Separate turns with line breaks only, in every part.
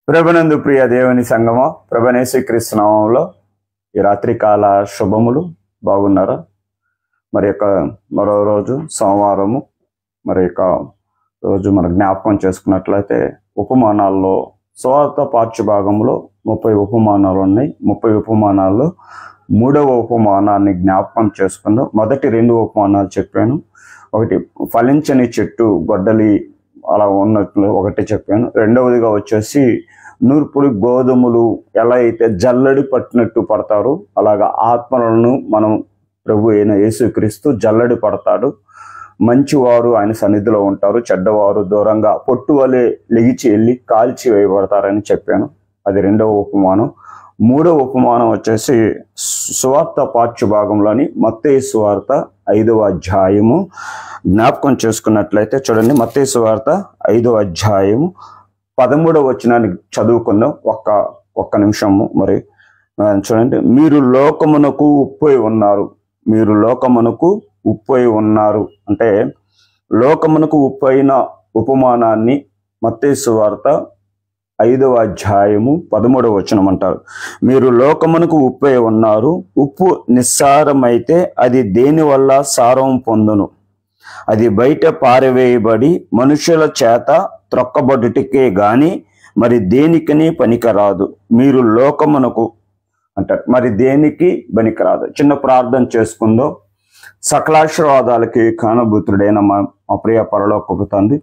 ప్రభునందు ప్రియ దేవుని సంగమ ప్రభనేసి కృష్ణనామంలో ఈ రాత్రికాల శుభములు బాగున్నారా మరి యొక్క మరో రోజు సోమవారము మరి యొక్క రోజు మన జ్ఞాపకం చేసుకున్నట్లయితే ఉపమానాల్లో స్వార్థ పాఠ్య భాగంలో ముప్పై ఉపమానాలు ఉన్నాయి ముప్పై ఉపమానాల్లో మూడవ ఉపమానాన్ని జ్ఞాపకం చేసుకుందాం మొదటి రెండు ఉపమానాలు చెప్పాను ఒకటి ఫలించని చెట్టు గొడ్డలి అలా ఉన్నట్లు ఒకటి చెప్పాను రెండవదిగా వచ్చేసి నూర్పుడి గోధుమలు ఎలా అయితే జల్లడి పట్టినట్టు పడతారో అలాగా ఆత్మలను మనం ప్రభు అయిన యేసుక్రీస్తు జల్లడి పడతాడు మంచివారు ఆయన సన్నిధిలో ఉంటారు చెడ్డవారు దూరంగా పొట్టు వలె లెగిచి వెళ్ళి కాల్చి వేయబడతారని చెప్పాను అది రెండవ ఉపమానం మూడవ ఉపమానం వచ్చేసి సువార్త పాఠ్య భాగంలోని మత్తయి సువార్త ఐదవ అధ్యాయము జ్ఞాపకం చేసుకున్నట్లయితే చూడండి మత్తయి సువార్త ఐదవ అధ్యాయము పదమూడవ వచనాన్ని చదువుకుందాం ఒక్క ఒక్క నిమిషము మరి ఆ, చూడండి మీరు లోకమునకు ఉప్పై ఉన్నారు మీరు లోకమునకు ఉప్పై ఉన్నారు అంటే లోకమునకు ఉప్పైన ఉపమానాన్ని మత్తయి వార్త ఐదవ అధ్యాయము పదమూడవ వచనం అంటారు మీరు లోకమునకు ఉప్పై ఉన్నారు ఉప్పు నిస్సారమైతే అది దేని వల్ల సారం పొందును అది బయట పారవేయబడి మనుషుల చేత త్రొక్కబడుటకే గాని మరి దేనికని పనికిరాదు మీరు లోకమునకు అంటారు మరి దేనికి పనికిరాదు చిన్న ప్రార్థన చేసుకుందో సకలాశీర్వాదాలకి కానభూతుడైన మా మా ప్రియ పరలోకపు తండ్రి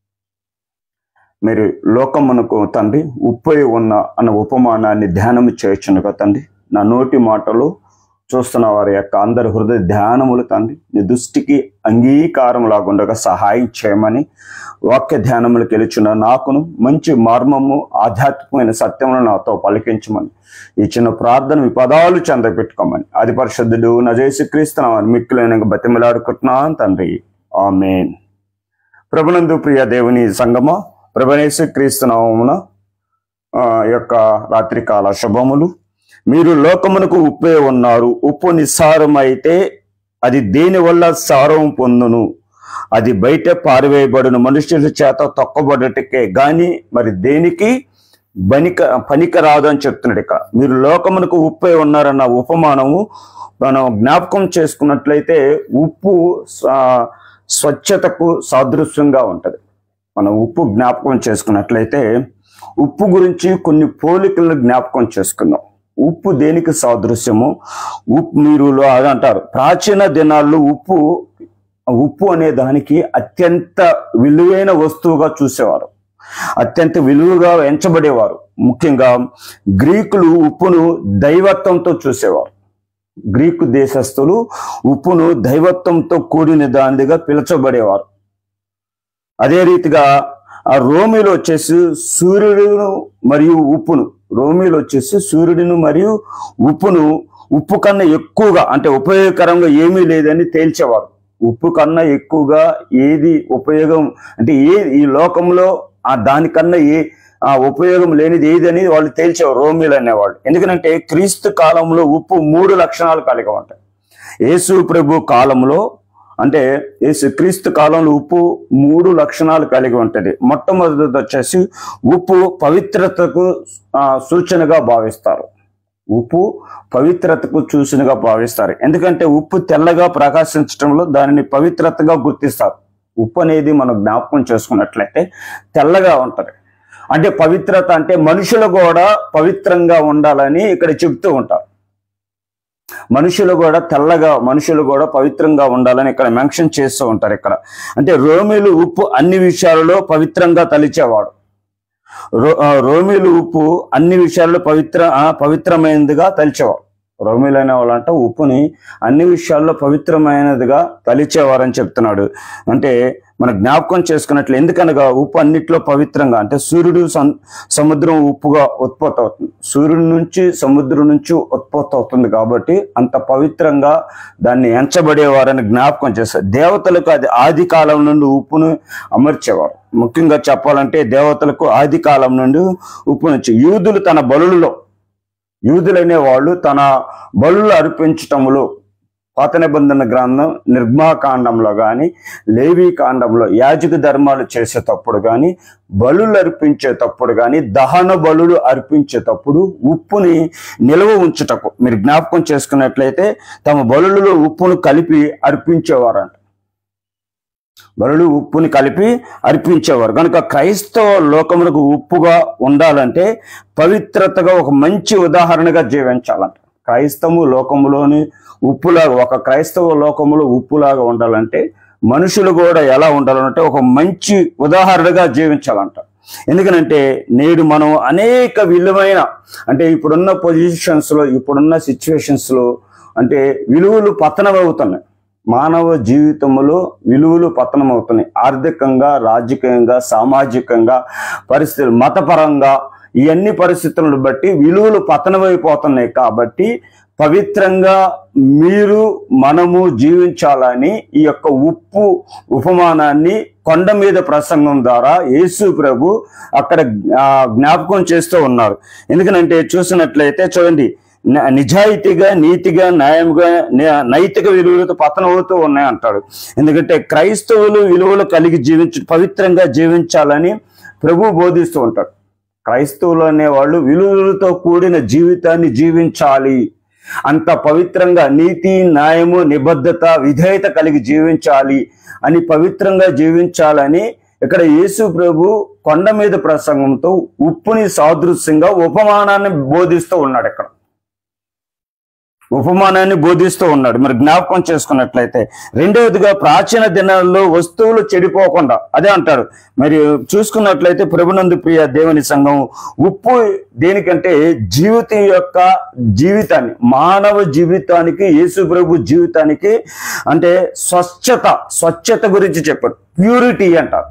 మీరు లోకమునకు తండ్రి ఉప్పై ఉన్న అన్న ఉపమానాన్ని ధ్యానము చేయొచ్చునుగా తండ్రి నా నోటి మాటలు చూస్తున్న వారి యొక్క అందరి హృదయ ధ్యానములు తండ్రి నీ దృష్టికి అంగీకారం లాగుండగా సహాయం చేయమని వాక్య ధ్యానములు గెలుచున్న నాకును మంచి మర్మము ఆధ్యాత్మికమైన సత్యములను నాతో పలికించమని ఈ చిన్న ప్రార్థన మీ పదాలు చెంద పెట్టుకోమని ఆది పరిశుద్ధుడు నజేసి క్రీస్తున్నామని మిక్కులైన బతిమలాడుకుంటున్నాను తండ్రి ఆమెన్ ప్రభునందు ప్రియ దేవుని సంగమ ప్రభనేసు క్రీస్తునామమున ఆ, యొక్క రాత్రికాల శుభములు మీరు లోకమునకు ఉప్పే ఉన్నారు ఉప్పు నిస్సారమైతే అది దేని వల్ల సారం పొందును అది బయట పారివేయబడిన మనుషుల చేత తొక్కబడటకే గాని మరి దేనికి బనిక పనిక రాదు అని చెప్తున్నాడు ఇక్కడ మీరు లోకమునకు ఉప్పే ఉన్నారన్న ఉపమానము మనం జ్ఞాపకం చేసుకున్నట్లయితే ఉప్పు స్వ- స్వచ్ఛతకు సాదృశ్యంగా ఉంటది మనం ఉప్పు జ్ఞాపకం చేసుకున్నట్లయితే ఉప్పు గురించి కొన్ని పోలికలను జ్ఞాపకం చేసుకుందాం ఉప్పు దేనికి సాదృశ్యము ఉప్పు మీరు లో- అది అంటారు ప్రాచీన దినాల్లో ఉప్పు ఉప్పు అనే దానికి అత్యంత విలువైన వస్తువుగా చూసేవారు అత్యంత విలువగా ఎంచబడేవారు ముఖ్యంగా గ్రీకులు ఉప్పును దైవత్వంతో చూసేవారు గ్రీకు దేశస్థులు ఉప్పును దైవత్వంతో కూడిన దానిగా పిలచబడేవారు అదే రీతిగా ఆ రోమిలో వచ్చేసి సూర్యుడును మరియు ఉప్పును రోమిలో వచ్చేసి సూర్యుడును మరియు ఉప్పును ఉప్పు కన్నా ఎక్కువగా అంటే ఉపయోగకరంగా ఏమీ లేదని తేల్చేవారు ఉప్పు కన్నా ఎక్కువగా ఏది ఉపయోగం అంటే ఏ ఈ లోకంలో ఆ దానికన్నా ఏ ఆ ఉపయోగం లేనిది ఏది అనేది వాళ్ళు తేల్చేవారు రోమిలు అనేవాళ్ళు ఎందుకంటే క్రీస్తు కాలంలో ఉప్పు మూడు లక్షణాలు కలిగి ఉంటాయి యేసు ప్రభు కాలంలో అంటే యేసు క్రీస్తు కాలంలో ఉప్పు మూడు లక్షణాలు కలిగి ఉంటుంది మొట్టమొదటిది వచ్చేసి ఉప్పు పవిత్రతకు ఆ, సూచనగా భావిస్తారు ఉప్పు పవిత్రతకు సూచనగా భావిస్తారు ఎందుకంటే ఉప్పు తెల్లగా ప్రకాశించడంలో దానిని పవిత్రతగా గుర్తిస్తారు ఉప్పు అనేది మనం జ్ఞాపకం చేసుకున్నట్లయితే తెల్లగా ఉంటది అంటే పవిత్రత అంటే మనుషులు కూడా పవిత్రంగా ఉండాలని ఇక్కడ చెప్తూ ఉంటారు మనుషులు కూడా తెల్లగా మనుషులు కూడా పవిత్రంగా ఉండాలని ఇక్కడ మెన్షన్ చేస్తూ ఉంటారు ఇక్కడ అంటే రోమిలు ఉప్పు అన్ని విషయాలలో పవిత్రంగా తలిచేవాడు రో ఆ, రోమిలు ఉప్పు అన్ని విషయాల్లో పవిత్ర ఆ, పవిత్రమైనదిగా తలిచేవాడు రోమిలు అనే వాళ్ళంట ఉప్పుని అన్ని విషయాల్లో పవిత్రమైనదిగా తలిచేవారని చెప్తున్నాడు అంటే మన జ్ఞాపకం చేసుకున్నట్లు ఎందుకనగా ఉప్పు అన్నిట్లో పవిత్రంగా అంటే సూర్యుడు సం- సముద్రం ఉప్పుగా ఉత్పత్తి అవుతుంది సూర్యుడి నుంచి సముద్రం నుంచి ఉత్పత్తి అవుతుంది కాబట్టి అంత పవిత్రంగా దాన్ని ఎంచబడేవారని జ్ఞాపకం చేస్తారు దేవతలకు అది ఆది కాలం నుండి ఉప్పును అమర్చేవారు ముఖ్యంగా చెప్పాలంటే దేవతలకు ఆది కాలం నుండి ఉప్పు నుంచి యూదులు తన బలులలో యూదులనే వాళ్ళు తన బలులు అర్పించటములో పాత నిబంధన గ్రంథం నిర్మాకాండంలో కానీ లేవీ కాండంలో యాజక ధర్మాలు చేసేటప్పుడు కానీ బలులు అర్పించేటప్పుడు కానీ దహన బలులు అర్పించేటప్పుడు ఉప్పుని నిల్వ ఉంచుటకు మీరు జ్ఞాపకం చేసుకున్నట్లయితే తమ బలులలో ఉప్పును కలిపి అర్పించేవారంట బలులు ఉప్పుని కలిపి అర్పించేవారు కనుక క్రైస్తవ లోకములకు ఉప్పుగా ఉండాలంటే పవిత్రతగా ఒక మంచి ఉదాహరణగా జీవించాలంట క్రైస్తవు లోకములోని ఉప్పులాగా ఒక క్రైస్తవ లోకములో ఉప్పులాగా ఉండాలంటే మనుషులు కూడా ఎలా ఉండాలంటే ఒక మంచి ఉదాహరణగా జీవించాలంట ఎందుకనంటే నేడు మనం అనేక విలువైన అంటే ఇప్పుడున్న పొజిషన్స్ లో ఇప్పుడున్న సిచ్యువేషన్స్ లో అంటే విలువలు పతనం అవుతున్నాయి మానవ జీవితంలో విలువలు పతనం అవుతున్నాయి ఆర్థికంగా రాజకీయంగా సామాజికంగా పరిస్థితులు మతపరంగా ఈ అన్ని పరిస్థితులను బట్టి విలువలు పతనమైపోతున్నాయి కాబట్టి పవిత్రంగా మీరు మనము జీవించాలని ఈ యొక్క ఉప్పు ఉపమానాన్ని కొండ మీద ప్రసంగం ద్వారా యేసు ప్రభు అక్కడ ఆ, జ్ఞాపకం చేస్తూ ఉన్నారు ఎందుకనంటే చూసినట్లయితే చూడండి న- నిజాయితీగా నీతిగా న్యాయంగా న్యా- నైతిక విలువలతో పతనం అవుతూ ఉన్నాయి అంటాడు ఎందుకంటే క్రైస్తవులు విలువలు కలిగి జీవించ పవిత్రంగా జీవించాలని ప్రభు బోధిస్తూ ఉంటాడు క్రైస్తవులు అనేవాళ్ళు విలువలతో కూడిన జీవితాన్ని జీవించాలి అంత పవిత్రంగా నీతి న్యాయము నిబద్ధత విధేయత కలిగి జీవించాలి అని పవిత్రంగా జీవించాలని ఇక్కడ యేసు ప్రభు కొండ మీద ప్రసంగంతో ఉప్పుని సాదృశ్యంగా ఉపమానాన్ని బోధిస్తూ ఉన్నాడు ఇక్కడ ఉపమానాన్ని బోధిస్తూ ఉన్నాడు మరి జ్ఞాపకం చేసుకున్నట్లయితే రెండవదిగా ప్రాచీన దినాల్లో వస్తువులు చెడిపోకుండా అదే అంటాడు మరి చూసుకున్నట్లయితే ప్రభునందు ప్రియ దేవుని సంఘం ఉప్పు దేనికంటే జీవితం యొక్క జీవితాన్ని మానవ జీవితానికి యేసు ప్రభు జీవితానికి అంటే స్వచ్ఛత స్వచ్ఛత గురించి చెప్పాడు ప్యూరిటీ అంటారు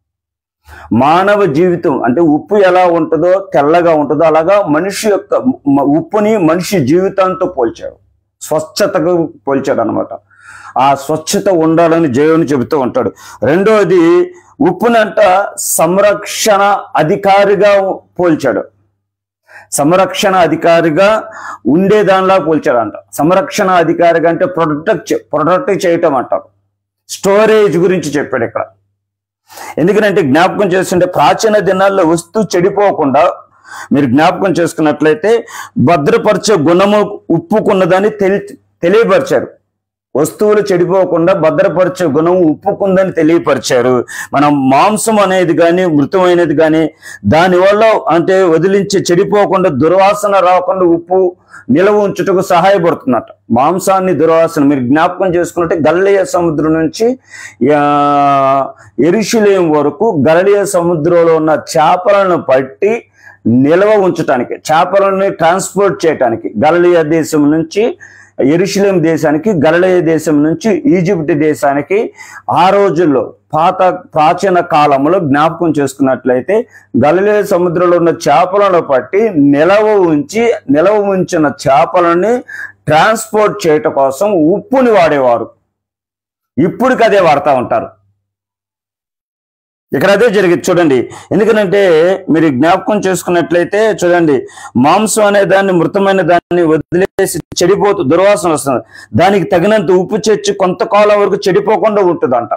మానవ జీవితం అంటే ఉప్పు ఎలా ఉంటుందో తెల్లగా ఉంటుందో అలాగా మనిషి యొక్క మ- ఉప్పుని మనిషి జీవితంతో పోల్చాడు స్వచ్ఛతకు పోల్చాడు అనమాట ఆ స్వచ్ఛత ఉండాలని దేవుని చెబుతూ ఉంటాడు రెండోది ఉప్పునంట సంరక్షణ అధికారిగా పోల్చాడు సంరక్షణ అధికారిగా ఉండేదానిలా పోల్చాడంట సంరక్షణ అధికారిగా అంటే ప్రొటెక్ట్ ప్రొటెక్ట్ చేయటం అంటారు స్టోరేజ్ గురించి చెప్పాడు ఇక్కడ ఎందుకంటే జ్ఞాపకం చేస్తుంటే ప్రాచీన దినాల్లో వస్తువు చెడిపోకుండా మీరు జ్ఞాపకం చేసుకున్నట్లయితే భద్రపరిచే గుణము ఉప్పుకున్నదని తెలి తెలియపరిచారు వస్తువులు చెడిపోకుండా భద్రపరిచే గుణం ఉప్పుకుందని తెలియపరిచారు మనం మాంసం అనేది కానీ మృతమైనది కానీ దానివల్ల అంటే వదిలించి చెడిపోకుండా దుర్వాసన రాకుండా ఉప్పు నిలవ ఉంచుటకు సహాయపడుతున్నట్ట మాంసాన్ని దుర్వాసన మీరు జ్ఞాపకం చేసుకున్నట్టే గల్లియ సముద్రం నుంచి ఆ, ఎరుషులేం వరకు గలలియ సముద్రంలో ఉన్న చేపలను పట్టి నిల్వ ఉంచటానికి చేపలని ట్రాన్స్పోర్ట్ చేయటానికి గలలియ దేశం నుంచి ఎరుషులేం దేశానికి గలలియ దేశం నుంచి ఈజిప్ట్ దేశానికి ఆ రోజుల్లో పాత ప్రాచీన కాలంలో జ్ఞాపకం చేసుకున్నట్లయితే గలలియ సముద్రంలో ఉన్న చేపలను పట్టి నిలవ ఉంచి నిలవ ఉంచిన చేపలని ట్రాన్స్పోర్ట్ చేయటం కోసం ఉప్పుని వాడేవారు ఇప్పటికి అదే వాడుతూ ఉంటారు ఇక్కడ అదే జరిగింది చూడండి ఎందుకంటే మీరు జ్ఞాపకం చేసుకున్నట్లయితే చూడండి మాంసం అనే దాన్ని మృతమైన దాన్ని వదిలేసి చెడిపోతూ దుర్వాసన వస్తుంది దానికి తగినంత ఉప్పు చేర్చి కొంతకాలం వరకు చెడిపోకుండా ఉంటుందంట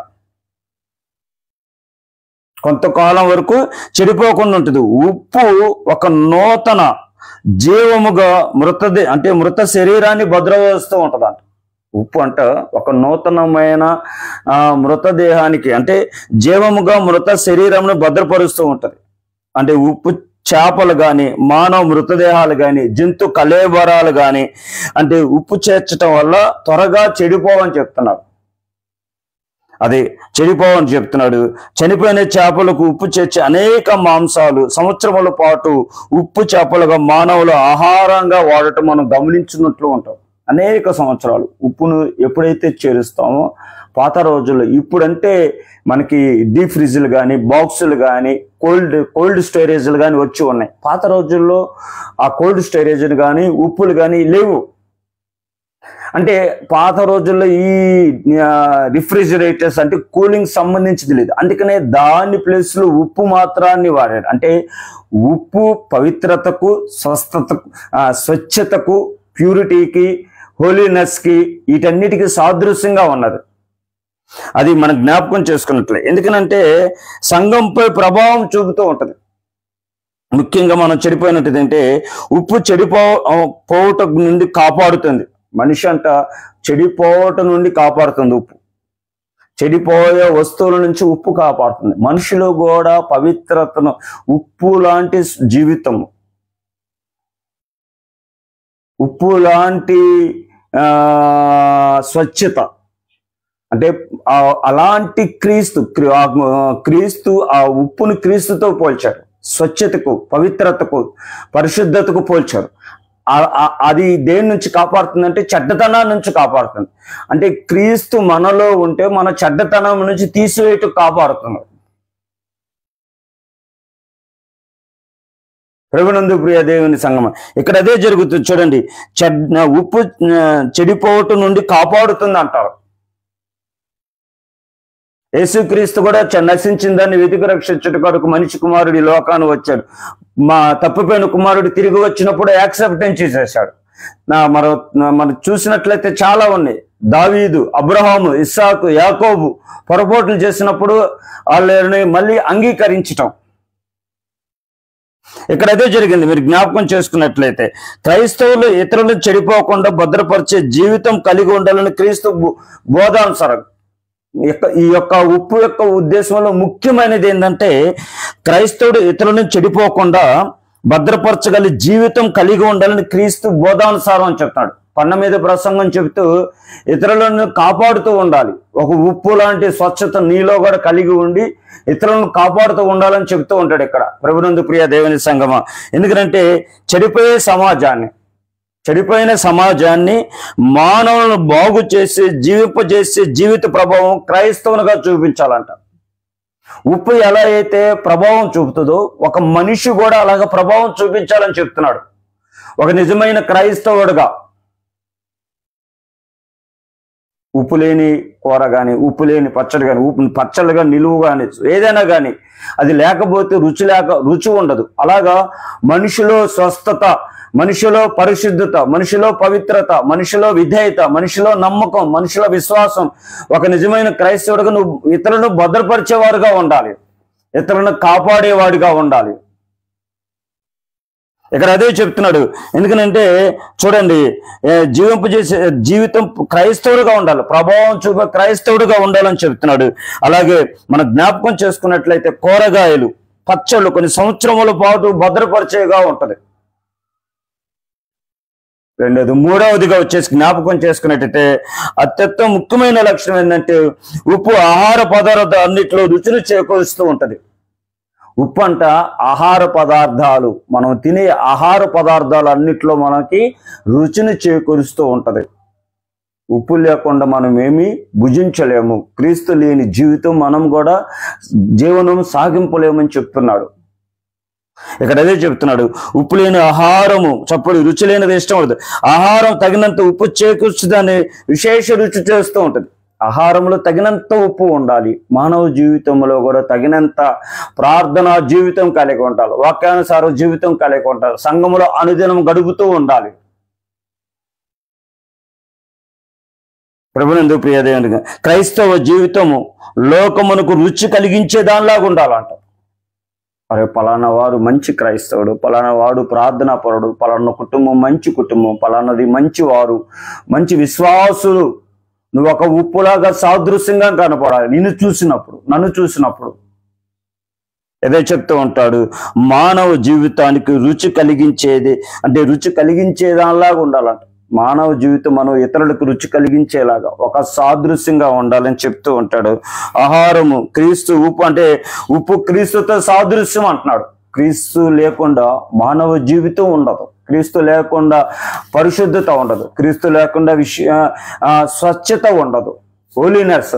కొంతకాలం వరకు చెడిపోకుండా ఉంటుంది ఉప్పు ఒక నూతన జీవముగా మృతదే అంటే మృత శరీరాన్ని భద్రపరుస్తూ ఉంటుందంట ఉప్పు అంట ఒక నూతనమైన ఆ, మృతదేహానికి అంటే జీవముగా మృత శరీరంను భద్రపరుస్తూ ఉంటది అంటే ఉప్పు చేపలు కానీ మానవ మృతదేహాలు కానీ జంతు కలేబరాలు కానీ అంటే ఉప్పు చేర్చటం వల్ల త్వరగా చెడిపోవని చెప్తున్నారు అది చెడిపోవని చెప్తున్నాడు చనిపోయిన చేపలకు ఉప్పు చేర్చి అనేక మాంసాలు సంవత్సరముల పాటు ఉప్పు చేపలుగా మానవులు ఆహారంగా వాడటం మనం గమనించినట్లు ఉంటాం అనేక సంవత్సరాలు ఉప్పును ఎప్పుడైతే చేరుస్తామో పాత రోజుల్లో ఇప్పుడంటే మనకి డీప్ ఫ్రిడ్జ్లు కానీ బాక్సులు కానీ కోల్డ్ కోల్డ్ స్టోరేజ్లు కానీ వచ్చి ఉన్నాయి పాత రోజుల్లో ఆ కోల్డ్ స్టోరేజ్లు కానీ ఉప్పులు కానీ లేవు అంటే పాత రోజుల్లో ఈ రిఫ్రిజిరేటర్స్ అంటే కూలింగ్ సంబంధించింది లేదు అందుకనే దాని ప్లేస్ లో ఉప్పు మాత్రాన్ని వాడాడు అంటే ఉప్పు పవిత్రతకు స్వస్థతకు ఆ, స్వచ్ఛతకు ప్యూరిటీకి హోలీనెస్ కి వీటన్నిటికీ సాదృశ్యంగా ఉన్నది అది మనం జ్ఞాపకం చేసుకున్నట్లే ఎందుకనంటే సంఘంపై ప్రభావం చూపుతూ ఉంటది ముఖ్యంగా మనం చెడిపోయినట్టు అంటే ఉప్పు చెడిపో పోవటం నుండి కాపాడుతుంది మనిషి అంట చెడిపోవటం నుండి కాపాడుతుంది ఉప్పు చెడిపోయే వస్తువుల నుంచి ఉప్పు కాపాడుతుంది మనిషిలో కూడా పవిత్రతను ఉప్పు లాంటి జీవితం ఉప్పు లాంటి ఆ, స్వచ్ఛత అంటే ఆ- అలాంటి క్రీస్తు క్రీ- ఆ, క్రీస్తు ఆ ఉప్పును క్రీస్తుతో పోల్చారు స్వచ్ఛతకు పవిత్రతకు పరిశుద్ధతకు పోల్చారు ఆ- ఆ- అది దేని నుంచి కాపాడుతుందంటే చెడ్డతనం నుంచి కాపాడుతుంది అంటే క్రీస్తు మనలో ఉంటే మన చెడ్డతనం నుంచి తీసివేయటం కాపాడుతుంది ప్రభునందు ప్రియ దేవుని సంగమం ఇక్కడ అదే జరుగుతుంది చూడండి చెడ్ ఉప్పు ఆ, చెడిపోవటం నుండి కాపాడుతుంది అంటారు యేసుక్రీస్తు కూడా చ- నశించిందని వెతికి రక్షించుట కొరకు మనిషి కుమారుడి లోకాన్ని వచ్చాడు మా తప్పిపోయిన కుమారుడు తిరిగి వచ్చినప్పుడు యాక్సెప్టెన్స్ చేసేసాడు నా మరో నా- మనం చూసినట్లయితే చాలా ఉన్నాయి దావీదు అబ్రహాము ఇస్సాకు యాకోబు పొరపాట్లు చేసినప్పుడు వాళ్ళని మళ్ళీ అంగీకరించటం ఇక్కడ అదే జరిగింది మీరు జ్ఞాపకం చేసుకున్నట్లయితే క్రైస్తవులు ఇతరులు చెడిపోకుండా భద్రపరిచే జీవితం కలిగి ఉండాలని క్రీస్తు బో- బోధానుసారం ఈ యొక్క ఈ యొక్క ఉప్పు యొక్క ఉద్దేశంలో ముఖ్యమైనది ఏంటంటే క్రైస్తవుడు ఇతరులను చెడిపోకుండా భద్రపరచగల జీవితం కలిగి ఉండాలని క్రీస్తు బోధానుసారం అని చెప్తాడు కొండ మీద ప్రసంగం చెబుతూ ఇతరులను కాపాడుతూ ఉండాలి ఒక ఉప్పు లాంటి స్వచ్ఛత నీలో కూడా కలిగి ఉండి ఇతరులను కాపాడుతూ ఉండాలని చెప్తూ ఉంటాడు ఇక్కడ ప్రభునందు ప్రియ దేవుని సంగమ ఎందుకంటే చెడిపోయే సమాజాన్ని చెడిపోయిన సమాజాన్ని మానవులను బాగు చేసి జీవింపజేసే జీవిత ప్రభావం క్రైస్తవునిగా చూపించాలంట ఉప్పు ఎలా అయితే ప్రభావం చూపుతుందో ఒక మనిషి కూడా అలాగ ప్రభావం చూపించాలని చెప్తున్నాడు ఒక నిజమైన క్రైస్తవుడుగా ఉప్పు లేని కూర కానీ ఉప్పు లేని పచ్చడి కానీ ఉప్పు పచ్చళ్ళుగా నిలువు కానీ ఏదైనా కానీ అది లేకపోతే రుచి లేక రుచి ఉండదు అలాగా మనిషిలో స్వస్థత మనిషిలో పరిశుద్ధత మనిషిలో పవిత్రత మనిషిలో విధేయత మనిషిలో నమ్మకం మనిషిలో విశ్వాసం ఒక నిజమైన క్రైస్తవుడిగా నువ్వు ఇతరులను భద్రపరిచేవాడుగా ఉండాలి ఇతరులను కాపాడేవాడిగా ఉండాలి ఇక్కడ అదే చెప్తున్నాడు ఎందుకనంటే చూడండి ఏ, జీవింపు చేసే జీవితం క్రైస్తవుడిగా ఉండాలి ప్రభావం చూపే క్రైస్తవుడిగా ఉండాలని చెప్తున్నాడు అలాగే మన జ్ఞాపకం చేసుకున్నట్లయితే కూరగాయలు పచ్చళ్ళు కొన్ని సంవత్సరముల పాటు భద్రపరిచేగా ఉంటది రెండోది మూడవదిగా వచ్చేసి జ్ఞాపకం చేసుకున్నట్టయితే అత్యంత ముఖ్యమైన లక్షణం ఏంటంటే ఉప్పు ఆహార పదార్థాలు అన్నిట్లో రుచిని చేకూరుస్తూ ఉంటది ఉప్పు అంట ఆహార పదార్థాలు మనం తినే ఆహార పదార్థాలు అన్నిట్లో మనకి రుచిని చేకూరుస్తూ ఉంటది ఉప్పు లేకుండా మనం ఏమీ భుజించలేము క్రీస్తు లేని జీవితం మనం కూడా జీవనం సాగింపలేమని చెప్తున్నాడు ఇక్కడ అదే చెప్తున్నాడు ఉప్పు లేని ఆహారము చప్పుడు రుచి లేనిది ఇష్టం అవుతుంది ఆహారం తగినంత ఉప్పు చేకూర్చుదని విశేష రుచి చేస్తూ ఉంటుంది ఆహారంలో తగినంత ఉప్పు ఉండాలి మానవ జీవితంలో కూడా తగినంత ప్రార్థనా జీవితం కలిగి ఉండాలి వాక్యానుసార జీవితం కలిగి ఉండాలి సంఘములో అనుదినం గడుపుతూ ఉండాలి ప్రభునందు ప్రియదేవునిగా క్రైస్తవ జీవితము లోకమునకు రుచి కలిగించే దానిలాగా ఉండాలంట అరే పలానా వారు మంచి క్రైస్తవుడు పలానా వాడు ప్రార్థనా పరుడు పలానా కుటుంబం మంచి కుటుంబం పలానాది మంచి వారు మంచి విశ్వాసులు నువ్వు ఒక ఉప్పులాగా సాదృశ్యంగా కనపడాలి నిన్ను చూసినప్పుడు నన్ను చూసినప్పుడు ఏదో చెప్తూ ఉంటాడు మానవ జీవితానికి రుచి కలిగించేది అంటే రుచి కలిగించే దానిలాగా ఉండాలంట మానవ జీవితం మనం ఇతరులకు రుచి కలిగించేలాగా ఒక సాదృశ్యంగా ఉండాలని చెప్తూ ఉంటాడు ఆహారము క్రీస్తు ఉప్పు అంటే ఉప్పు క్రీస్తుతో సాదృశ్యం అంటున్నాడు క్రీస్తు లేకుండా మానవ జీవితం ఉండదు క్రీస్తు లేకుండా పరిశుద్ధత ఉండదు క్రీస్తు లేకుండా విషయ ఆ, స్వచ్ఛత ఉండదు హోలీనెస్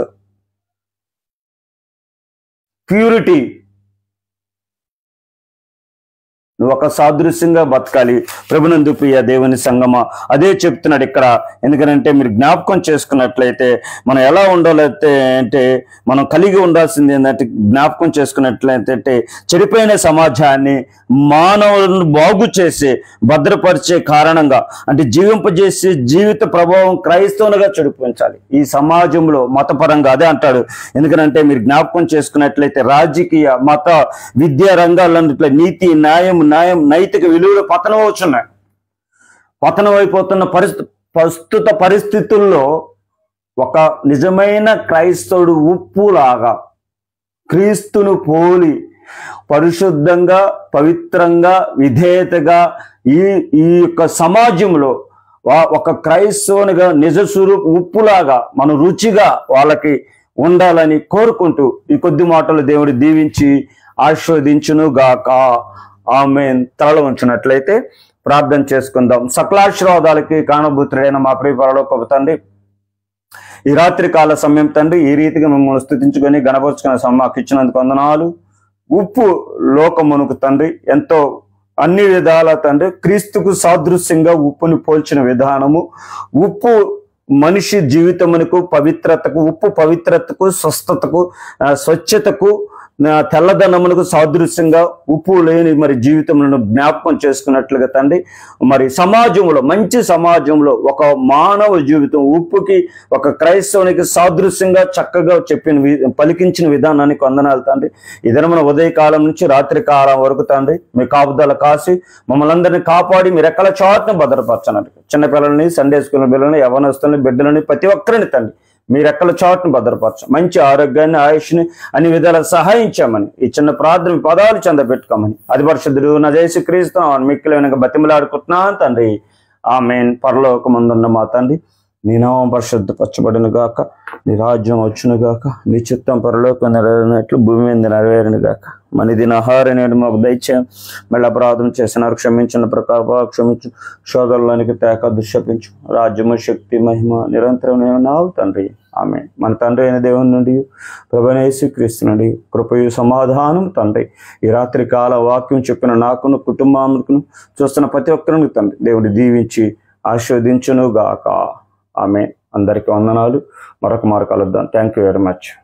ప్యూరిటీ నువ్వు ఒక సాదృశ్యంగా బతకాలి ప్రభునందు ప్రియ దేవుని సంగమ అదే చెప్తున్నాడు ఇక్కడ ఎందుకంటే మీరు జ్ఞాపకం చేసుకున్నట్లయితే మనం ఎలా ఉండాలైతే అంటే మనం కలిగి ఉండాల్సింది ఏంటంటే జ్ఞాపకం చేసుకున్నట్లయితే అంటే చెడిపోయిన సమాజాన్ని మానవులను బాగు చేసి భద్రపరిచే కారణంగా అంటే జీవింపజేసి జీవిత ప్రభావం క్రైస్తవునిగా చెడిపించాలి ఈ సమాజంలో మతపరంగా అదే అంటాడు ఎందుకంటే మీరు జ్ఞాపకం చేసుకున్నట్లయితే రాజకీయ మత విద్యా రంగాలన్నింటిలో నీతి న్యాయం న్యాయం నైతిక విలువలు పతనం అవుతున్నాయి పతనం అయిపోతున్న పరిస్థితి ప్రస్తుత పరిస్థితుల్లో ఒక నిజమైన క్రైస్తవుడు ఉప్పులాగా క్రీస్తును పోలి పరిశుద్ధంగా పవిత్రంగా విధేయతగా ఈ ఈ యొక్క సమాజంలో వా- ఒక క్రైస్తవునిగా నిజ స్వరూప ఉప్పులాగా మన రుచిగా వాళ్ళకి ఉండాలని కోరుకుంటూ ఈ కొద్ది మాటలు దేవుడు దీవించి ఆస్వాదించును గాక ఆమె తలలో ఉంచినట్లయితే ప్రార్థన చేసుకుందాం సకలాశీర్వాదాలకి కానభూతుడైన మా ప్రియ పరలోకపు తండ్రి ఈ రాత్రి కాల సమయం తండ్రి ఈ రీతిగా మిమ్మల్ని స్థుతించుకొని గణపరుచుకునే సమ్మాకు ఇచ్చినందుకు వందనాలు ఉప్పు లోకమునకు తండ్రి ఎంతో అన్ని విధాల తండ్రి క్రీస్తుకు సాదృశ్యంగా ఉప్పుని పోల్చిన విధానము ఉప్పు మనిషి జీవితమునకు పవిత్రతకు ఉప్పు పవిత్రతకు స్వస్థతకు ఆ, స్వచ్ఛతకు ఆ, తెల్లదనమునకు సాదృశ్యంగా ఉప్పు లేని మరి జీవితములను జ్ఞాపకం చేసుకున్నట్లుగా తండ్రి మరి సమాజంలో మంచి సమాజంలో ఒక మానవ జీవితం ఉప్పుకి ఒక క్రైస్తవునికి సాదృశ్యంగా చక్కగా చెప్పిన వి- పలికించిన విధానానికి వందనాలు తండ్రి ఇదే మన ఉదయకాలం నుంచి రాత్రి కాలం వరకు తండ్రి మీ కాపుదల కాసి మమ్మల్ని అందరినీ కాపాడి మీరు ఎక్కల చాటును భద్రపరచనండి చిన్నపిల్లల్ని సండే స్కూల్ పిల్లల్ని యవనస్తుల్ని బిడ్డలని ప్రతి ఒక్కరిని తండ్రి మీరు ఎక్కల చాటును భద్రపరచ మంచి ఆరోగ్యాన్ని ఆయుష్ని అన్ని విధాల సహాయించామని ఈ చిన్న ప్రార్థన మీ పదాలు చెంద పెట్టుకోమని అది పరిశుద్ధుడు నా జయసి క్రీస్తు మిక్కిలి వెనక బతిమలాడుకుంటున్నాను తండ్రి ఆమెన్ పరలోకముందున్న మా తండ్రి నీ నామం పరిశుద్ధపరచబడిన గాక నీ రాజ్యం వచ్చును గాక నీ చిత్తం పరలోకం నెరవేరినట్లు భూమి మీద నెరవేరును గాక మన దిన ఆహార నేడు మాకు దయచేయం మళ్ళీ అపరాధం చేసిన క్షమించిన ప్రకారం క్షమించు సోదరులనికి తేక దుశ్శపించు రాజ్యము శక్తి మహిమ నిరంతరం నేను నావు తండ్రి ఆమె మన తండ్రి అయిన దేవుని నుండి ప్రభనేసి క్రీస్తు నుండి కృపయు సమాధానం తండ్రి ఈ రాత్రి కాల వాక్యం చెప్పిన నాకును కుటుంబానికి చూస్తున్న ప్రతి ఒక్కరిని తండ్రి దేవుడు దీవించి ఆస్వాదించును గాక ఆమె అందరికీ వందనాలు మరొక మారు కలుద్దాం థ్యాంక్ యూ వెరీ మచ్